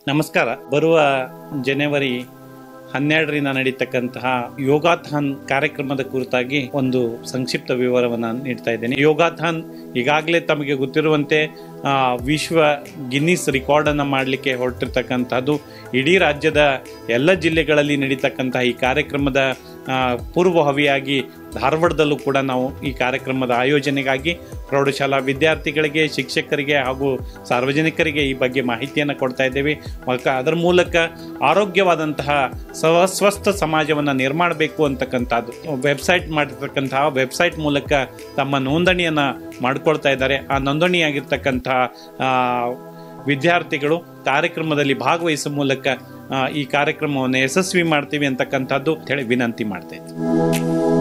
ನಮಸ್ಕಾರ ಬರುವ ಜನವರಿ ಹನ್ನೆರಡರಿಂದ ನಡೀತಕ್ಕಂತಹ ಯೋಗಾಥಾನ್ ಕಾರ್ಯಕ್ರಮದ ಕುರಿತಾಗಿ ಒಂದು ಸಂಕ್ಷಿಪ್ತ ವಿವರವನ್ನು ನೀಡ್ತಾ ಇದ್ದೇನೆ ಯೋಗಾಥಾನ್ ಈಗಾಗಲೇ ತಮಗೆ ಗೊತ್ತಿರುವಂತೆ ಆ, ವಿಶ್ವ ಗಿನ್ನಿಸ್ ರೆಕಾರ್ಡನ್ನು ಮಾಡಲಿಕ್ಕೆ ಹೊರಟಿರ್ತಕ್ಕಂಥದ್ದು ಇಡೀ ರಾಜ್ಯದ ಎಲ್ಲ ಜಿಲ್ಲೆಗಳಲ್ಲಿ ನಡೀತಕ್ಕಂತಹ ಈ ಕಾರ್ಯಕ್ರಮದ ಆ, ಪೂರ್ವಭಾವಿಯಾಗಿ ಧಾರವಾಡದಲ್ಲೂ ಕೂಡ ನಾವು ಈ ಕಾರ್ಯಕ್ರಮದ ಆಯೋಜನೆಗಾಗಿ ಪ್ರೌಢಶಾಲಾ ವಿದ್ಯಾರ್ಥಿಗಳಿಗೆ ಶಿಕ್ಷಕರಿಗೆ ಹಾಗೂ ಸಾರ್ವಜನಿಕರಿಗೆ ಈ ಬಗ್ಗೆ ಮಾಹಿತಿಯನ್ನು ಕೊಡ್ತಾ ಇದ್ದೇವೆ ಮಕ- ಅದರ ಮೂಲಕ ಆರೋಗ್ಯವಾದಂತಹ ಸ್ವ ಸ್ವಸ್ಥ ಸಮಾಜವನ್ನು ನಿರ್ಮಾಣಬೇಕು ಅಂತಕ್ಕಂಥದ್ದು ವೆಬ್ಸೈಟ್ ಮಾಡಿರ್ತಕ್ಕಂತಹ ವೆಬ್ಸೈಟ್ ಮೂಲಕ ತಮ್ಮ ನೋಂದಣಿಯನ್ನು ಮಾಡ್ಕೊಳ್ತಾ ಇದ್ದಾರೆ ಆ ನೋಂದಣಿಯಾಗಿರ್ತಕ್ಕಂತಹ ಆ, ವಿದ್ಯಾರ್ಥಿಗಳು ಕಾರ್ಯಕ್ರಮದಲ್ಲಿ ಭಾಗವಹಿಸುವ ಮೂಲಕ ಆ, ಈ ಕಾರ್ಯಕ್ರಮವನ್ನು ಯಶಸ್ವಿ ಮಾಡ್ತೀವಿ ಅಂತಕ್ಕಂಥದ್ದು ಹೇಳಿ ವಿನಂತಿ ಮಾಡ್ತಾ ಇದ್ದೀನಿ